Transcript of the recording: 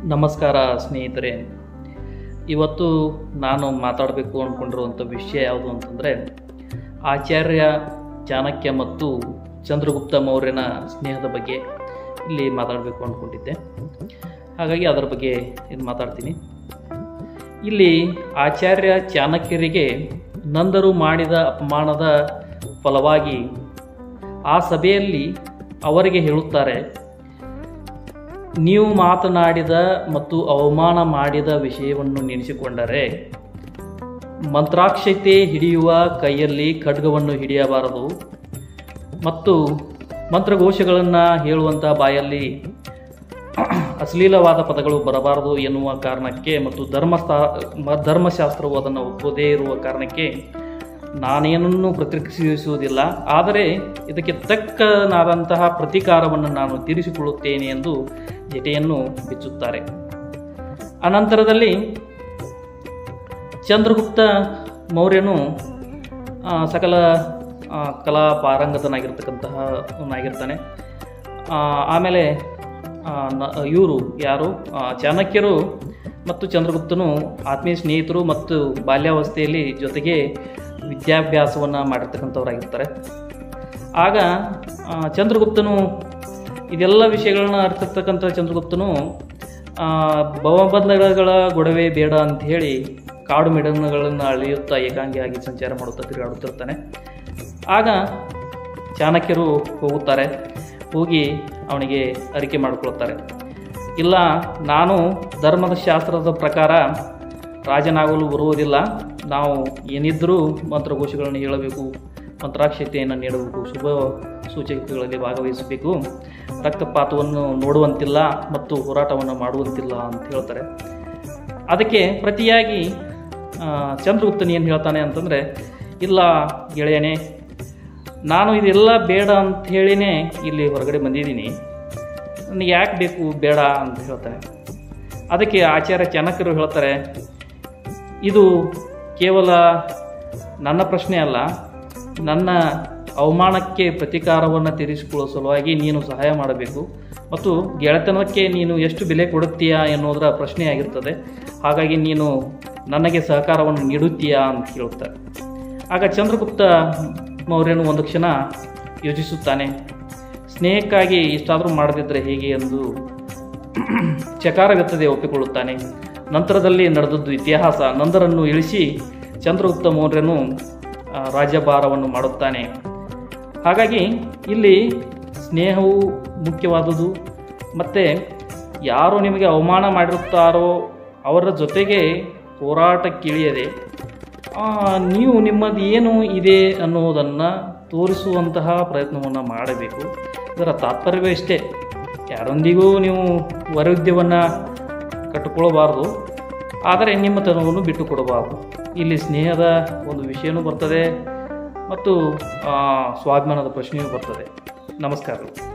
ನಮಸ್ಕಾರ ಸ್ನೇಹಿತರೆ ಇವತ್ತು ನಾನು ಮಾತಾಡಬೇಕು ಅಂದ್ಕೊಂಡಿರುವಂಥ ವಿಷಯ ಯಾವುದು ಅಂತಂದರೆ ಆಚಾರ್ಯ ಚಾಣಕ್ಯ ಮತ್ತು ಚಂದ್ರಗುಪ್ತ ಮೌರ್ಯನ ಸ್ನೇಹದ ಬಗ್ಗೆ ಇಲ್ಲಿ ಮಾತಾಡಬೇಕು ಅಂದ್ಕೊಂಡಿದ್ದೆ ಹಾಗಾಗಿ ಅದರ ಬಗ್ಗೆ ಇದು ಮಾತಾಡ್ತೀನಿ ಇಲ್ಲಿ ಆಚಾರ್ಯ ಚಾಣಕ್ಯರಿಗೆ ನಂದರು ಮಾಡಿದ ಅಪಮಾನದ ಫಲವಾಗಿ ಆ ಸಭೆಯಲ್ಲಿ ಅವರಿಗೆ ಹೇಳುತ್ತಾರೆ ನೀವು ಮಾತನಾಡಿದ ಮತ್ತು ಅವಮಾನ ಮಾಡಿದ ವಿಷಯವನ್ನು ನೆನೆಸಿಕೊಂಡರೆ ಮಂತ್ರಾಕ್ಷತೆ ಹಿಡಿಯುವ ಕೈಯಲ್ಲಿ ಖಡ್ಗವನ್ನು ಹಿಡಿಯಬಾರದು ಮತ್ತು ಮಂತ್ರಘೋಷಗಳನ್ನು ಹೇಳುವಂಥ ಬಾಯಲ್ಲಿ ಅಶ್ಲೀಲವಾದ ಪದಗಳು ಬರಬಾರದು ಎನ್ನುವ ಕಾರಣಕ್ಕೆ ಮತ್ತು ಧರ್ಮಸ್ಥಾ ಮ- ಧರ್ಮಶಾಸ್ತ್ರವು ಅದನ್ನು ಒಪ್ಪದೇ ಇರುವ ಕಾರಣಕ್ಕೆ ನಾನೇನನ್ನು ಪ್ರತಿಕ್ರಿಯಿಸುವುದಿಲ್ಲ ಆದರೆ ಇದಕ್ಕೆ ತಕ್ಕನಾದಂತಹ ಪ್ರತೀಕಾರವನ್ನು ನಾನು ತೀರಿಸಿಕೊಳ್ಳುತ್ತೇನೆ ಎಂದು ಜಟೆಯನ್ನು ಬಿಚ್ಚುತ್ತಾರೆ ಅನಂತರದಲ್ಲಿ ಚಂದ್ರಗುಪ್ತ ಮೌರ್ಯನು ಆ, ಸಕಲ ಆ, ಕಲಾ ಪಾರಂಗತನಾಗಿರ್ತಕ್ಕಂತಹ ಅವನಾಗಿರ್ತಾನೆ ಆ, ಆಮೇಲೆ ಇವರು ಯಾರು ಆ, ಚಾಣಕ್ಯರು ಮತ್ತು ಚಂದ್ರಗುಪ್ತನು ಆತ್ಮೀಯ ಸ್ನೇಹಿತರು ಮತ್ತು ಬಾಲ್ಯಾವಸ್ಥೆಯಲ್ಲಿ ಜೊತೆಗೆ ವಿದ್ಯಾಭ್ಯಾಸವನ್ನು ಮಾಡಿರ್ತಕ್ಕಂಥವರಾಗಿರ್ತಾರೆ ಆಗ ಆ, ಚಂದ್ರಗುಪ್ತನು ಇದೆಲ್ಲ ವಿಷಯಗಳನ್ನ ಅರ್ಥರ್ತಕ್ಕಂಥ ಚಂದ್ರಗುಪ್ತನು ಆ, ಭವಬಂಧಗಳ ಗೊಡವೆ ಬೇಡ ಅಂತ ಹೇಳಿ ಕಾಡು ಮಿಡನ್ಗಳನ್ನು ಅಳೆಯುತ್ತಾ ಏಕಾಂಗಿಯಾಗಿ ಸಂಚಾರ ಮಾಡುತ್ತಾ ತಿರುಗಾಡುತ್ತಿರ್ತಾನೆ ಆಗ ಚಾಣಕ್ಯರು ಹೋಗುತ್ತಾರೆ ಹೋಗಿ ಅವನಿಗೆ ಅರಿಕೆ ಮಾಡಿಕೊಳ್ತಾರೆ ಇಲ್ಲ ನಾನು ಧರ್ಮದ ಶಾಸ್ತ್ರದ ಪ್ರಕಾರ ರಾಜನಾಗಲು ಬರುವುದಿಲ್ಲ ನಾವು ಏನಿದ್ದರೂ ಮಂತ್ರಘೋಷಗಳನ್ನು ಹೇಳಬೇಕು ಮಂತ್ರಾಕ್ಷತೆಯನ್ನು ನೀಡಬೇಕು ಶುಭ ಸೂಚಕಗಳಲ್ಲಿ ಭಾಗವಹಿಸಬೇಕು ರಕ್ತಪಾತವನ್ನು ನೋಡುವಂತಿಲ್ಲ ಮತ್ತು ಹೋರಾಟವನ್ನು ಮಾಡುವಂತಿಲ್ಲ ಅಂತ ಹೇಳ್ತಾರೆ ಅದಕ್ಕೆ ಪ್ರತಿಯಾಗಿ ಆ, ಚಂದ್ರಗುಪ್ತನ ಏನು ಹೇಳ್ತಾನೆ ಅಂತಂದರೆ ಇಲ್ಲ ಗೆಳೆಯನೇ ನಾನು ಇದೆಲ್ಲ ಬೇಡ ಅಂತ ಹೇಳಿನೇ ಇಲ್ಲಿ ಹೊರಗಡೆ ಬಂದಿದ್ದೀನಿ ನನಗೆ ಯಾಕೆ ಬೇಕು ಬೇಡ ಅಂತ ಹೇಳ್ತಾನೆ ಅದಕ್ಕೆ ಆಚಾರ್ಯ ಚಾಣಕ್ಯರು ಹೇಳ್ತಾರೆ ಇದು ಕೇವಲ ನನ್ನ ಪ್ರಶ್ನೆ ಅಲ್ಲ ನನ್ನ ಅವಮಾನಕ್ಕೆ ಪ್ರತೀಕಾರವನ್ನು ತೀರಿಸಿಕೊಳ್ಳುವ ಸಲುವಾಗಿ ನೀನು ಸಹಾಯ ಮಾಡಬೇಕು ಮತ್ತು ಗೆಳೆತನಕ್ಕೆ ನೀನು ಎಷ್ಟು ಬೆಲೆ ಕೊಡುತ್ತೀಯಾ ಎನ್ನುವುದರ ಪ್ರಶ್ನೆ ಆಗಿರ್ತದೆ ಹಾಗಾಗಿ ನೀನು ನನಗೆ ಸಹಕಾರವನ್ನು ನೀಡುತ್ತೀಯಾ ಅಂತ ಕೇಳುತ್ತಾರೆ ಆಗ ಚಂದ್ರಗುಪ್ತ ಮೌರ್ಯನು ಒಂದು ಕ್ಷಣ ಯೋಚಿಸುತ್ತಾನೆ ಸ್ನೇಹಕ್ಕಾಗಿ ಇಷ್ಟಾದರೂ ಮಾಡದಿದ್ದರೆ ಹೇಗೆ ಎಂದು ಚಕಾರವೆತ್ತದೆ ಒಪ್ಪಿಕೊಳ್ಳುತ್ತಾನೆ ನಂತರದಲ್ಲಿ ನಡೆದದ್ದು ಇತಿಹಾಸ ನಂದರನ್ನು ಇಳಿಸಿ ಚಂದ್ರಗುಪ್ತ ಮೌರ್ಯನು ಆ, ರಾಜ್ಯಭಾರವನ್ನು ಮಾಡುತ್ತಾನೆ ಹಾಗಾಗಿ ಇಲ್ಲಿ ಸ್ನೇಹವು ಮುಖ್ಯವಾದುದು ಮತ್ತು ಯಾರು ನಿಮಗೆ ಅವಮಾನ ಮಾಡಿರುತ್ತಾರೋ ಅವರ ಜೊತೆಗೆ ಹೋರಾಟಕ್ಕಿಳಿಯದೆ ಆ, ನೀವು ನಿಮ್ಮದು ಏನು ಇದೆ ಅನ್ನೋದನ್ನು ತೋರಿಸುವಂತಹ ಪ್ರಯತ್ನವನ್ನು ಮಾಡಬೇಕು ಇದರ ತಾತ್ಪರ್ಯವೇ ಇಷ್ಟೇ ಯಾರೊಂದಿಗೂ ನೀವು ವೈರುಧ್ಯವನ್ನು ಕಟ್ಟಿಕೊಳ್ಳಬಾರ್ದು ಆದರೆ ನಿಮ್ಮ ತನವನ್ನು ಬಿಟ್ಟು ಕೊಡಬಾರ್ದು ಇಲ್ಲಿ ಸ್ನೇಹದ ಒಂದು ವಿಷಯನೂ ಬರ್ತದೆ ಮತ್ತು ಆ, ಸ್ವಾಭಿಮಾನದ ಪ್ರಶ್ನೆಯೂ ಬರ್ತದೆ ನಮಸ್ಕಾರಗಳು